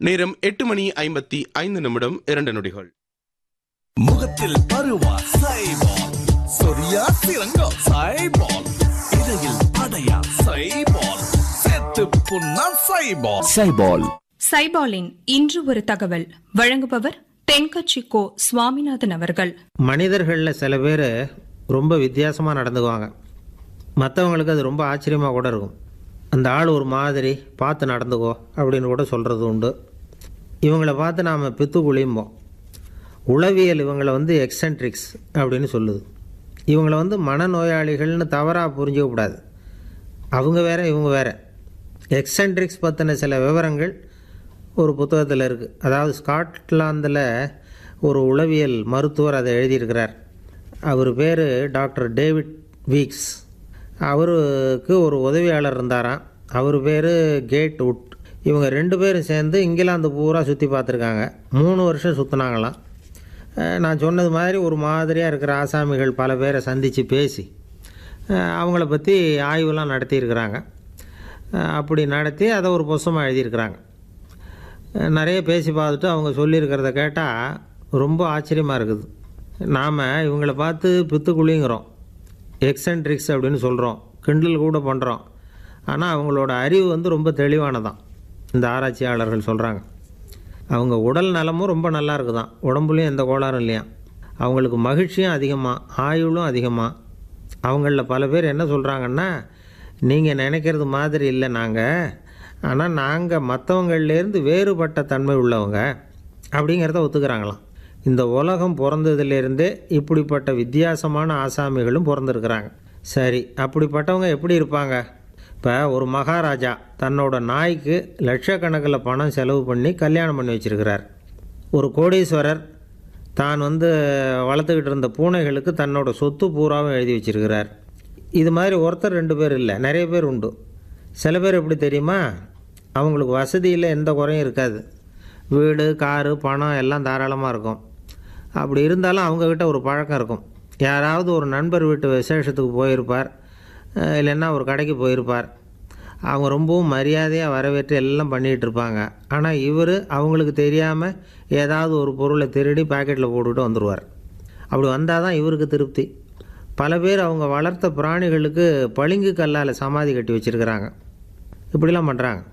நேரம் எட்டு மணி ஐம்பத்தி ஐந்து நிமிடம் இரண்டு நொடிகள் முகத்தில் பருவா சைபால் சொரியா சிறங்கா சைபால் இடையில் அடையா சைபால் செத்து புண்ணா சைபால் சைபால் சைபாலின் இன்று ஒரு தகவல் வழங்குபவர் தென்கட்சி கோ சுவாமிநாதன் அவர்கள் மனிதர்களில் சில பேர் ரொம்ப வித்தியாசமாக நடந்துக்குவாங்க மற்றவங்களுக்கு அது ரொம்ப ஆச்சரியமாக கூட இருக்கும் அந்த ஆள் ஒரு மாதிரி பார்த்து நடந்துக்கோ அப்படின்னு கூட சொல்கிறது உண்டு இவங்களை பார்த்து நாம் பித்து குளியும்போம் உளவியல் இவங்களை வந்து எக்ஸென்ட்ரிக்ஸ் அப்படின்னு சொல்லுது இவங்களை வந்து மனநோயாளிகள்னு தவறாக புரிஞ்சிக்கக்கூடாது அவங்க வேற இவங்க வேற எக்ஸென்ட்ரிக்ஸ் பற்றின சில விவரங்கள் ஒரு புத்தகத்தில் இருக்குது அதாவது ஸ்காட்லாந்தில் ஒரு உளவியல் மருத்துவர் அதை எழுதியிருக்கிறார் அவர் பேர் டாக்டர் டேவிட் வீக்ஸ் அவருக்கு ஒரு உதவியாளர் இருந்தாராம் அவர் பேர் கேட் உட் இவங்க ரெண்டு பேரும் சேர்ந்து இங்கிலாந்து பூரா சுற்றி பார்த்துருக்காங்க மூணு வருஷம் சுற்றினாங்களாம் அஹ் நான் சொன்னது மாதிரி ஒரு மாதிரியாக இருக்கிற ஆசாமிகள் பல பேரை சந்தித்து பேசி அஹ் அவங்கள பற்றி ஆய்வுலாம் நடத்தியிருக்கிறாங்க அஹ் அப்படி நடத்தி அதை ஒரு புஸ்தமாக எழுதியிருக்கிறாங்க அஹ் நிறைய பேசி பார்த்துட்டு அவங்க சொல்லியிருக்கிறத கேட்டால் ரொம்ப ஆச்சரியமாக இருக்குது நாம் இவங்களை பார்த்து பித்துக்குழிங்கிறோம் எக்ஸென்ட்ரிக்ஸ் அப்படின்னு சொல்கிறோம் கிண்டல் கூட பண்ணுறோம் ஆனால் அவங்களோட அறிவு வந்து ரொம்ப தெளிவானதான் இந்த ஆராய்ச்சியாளர்கள் சொல்கிறாங்க அவங்க உடல் நலமும் ரொம்ப நல்லா இருக்குதான் உடம்புலையும் எந்த கோளாறும் இல்லையா அவங்களுக்கு மகிழ்ச்சியும் அதிகமாக ஆயுளும் அதிகமாக அவங்களில் பல பேர் என்ன சொல்கிறாங்கன்னா நீங்கள் நினைக்கிறது மாதிரி இல்லை நாங்கள் ஆனால் நாங்கள் மற்றவங்கள்லேருந்து வேறுபட்ட தன்மை உள்ளவங்க அப்படிங்கிறத ஒத்துக்கிறாங்களாம் இந்த உலகம் பிறந்ததுலேருந்தே இப்படிப்பட்ட வித்தியாசமான ஆசாமிகளும் பிறந்திருக்கிறாங்க சரி அப்படிப்பட்டவங்க எப்படி இருப்பாங்க இப்போ ஒரு மகாராஜா தன்னோட நாய்க்கு லட்சக்கணக்கில் பணம் செலவு பண்ணி கல்யாணம் பண்ணி வச்சிருக்கிறார் ஒரு கோடீஸ்வரர் தான் வந்து வளர்த்துக்கிட்டு இருந்த பூனைகளுக்கு தன்னோட சொத்து பூராவும் எழுதி வச்சிருக்கிறார் இது மாதிரி ஒருத்தர் ரெண்டு பேர் இல்லை நிறைய பேர் உண்டு சில பேர் எப்படி தெரியுமா அவங்களுக்கு வசதியில் எந்த குறையும் இருக்காது வீடு காரு பணம் எல்லாம் தாராளமாக இருக்கும் அப்படி இருந்தாலும் அவங்கக்கிட்ட ஒரு பழக்கம் இருக்கும் யாராவது ஒரு நண்பர் வீட்டு விசேஷத்துக்கு போயிருப்பார் அஹ் இல்லைன்னா ஒரு கடைக்கு போயிருப்பார் அவங்க ரொம்பவும் மரியாதையாக வரவேற்று எல்லாம் பண்ணிகிட்டு இருப்பாங்க ஆனால் இவர் அவங்களுக்கு தெரியாமல் ஏதாவது ஒரு பொருளை திருடி பாக்கெட்டில் போட்டுக்கிட்டு வந்துடுவார் அப்படி வந்தால் தான் இவருக்கு திருப்தி பல பேர் அவங்க வளர்த்த பிராணிகளுக்கு பளிங்கு கல்லால் சமாதி கட்டி வச்சுருக்கிறாங்க இப்படிலாம் பண்ணுறாங்க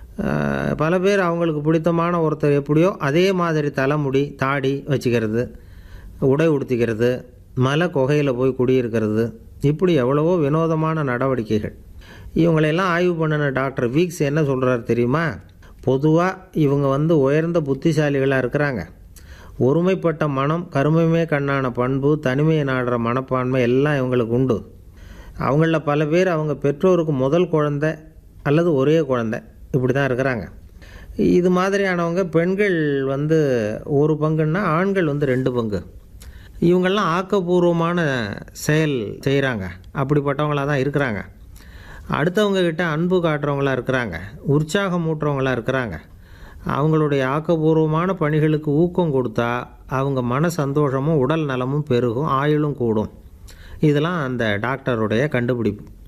பல பேர் அவங்களுக்கு பிடித்தமான ஒருத்தர் எப்படியோ அதே மாதிரி தலைமுடி தாடி வச்சுக்கிறது உடை உடுத்திக்கிறது மலை குகையில் போய் குடியிருக்கிறது இப்படி எவ்வளவோ வினோதமான நடவடிக்கைகள் இவங்களையெல்லாம் ஆய்வு பண்ணின டாக்டர் வீக்ஸ் என்ன சொல்கிறார் தெரியுமா பொதுவாக இவங்க வந்து உயர்ந்த புத்திசாலிகளாக இருக்கிறாங்க ஒருமைப்பட்ட மனம் கருமையுமே கண்ணான பண்பு தனிமையை நாடுற மனப்பான்மை எல்லாம் இவங்களுக்கு உண்டு அவங்களில் பல பேர் அவங்க பெற்றோருக்கு முதல் குழந்தை அல்லது ஒரே குழந்தை இப்படி தான் இருக்கிறாங்க இது மாதிரியானவங்க பெண்கள் வந்து ஒரு பங்குன்னா ஆண்கள் வந்து ரெண்டு பங்கு இவங்கெல்லாம் ஆக்கப்பூர்வமான செயல் செய்கிறாங்க அப்படிப்பட்டவங்களாக தான் இருக்கிறாங்க அடுத்தவங்க கிட்ட அன்பு காட்டுறவங்களா இருக்கிறாங்க உற்சாகம் ஊட்டுறவங்களா இருக்கிறாங்க அவங்களுடைய ஆக்கப்பூர்வமான பணிகளுக்கு ஊக்கம் கொடுத்தா அவங்க மன சந்தோஷமும் உடல் நலமும் பெருகும் ஆயுளும் கூடும் இதெல்லாம் அந்த டாக்டருடைய கண்டுபிடிப்பு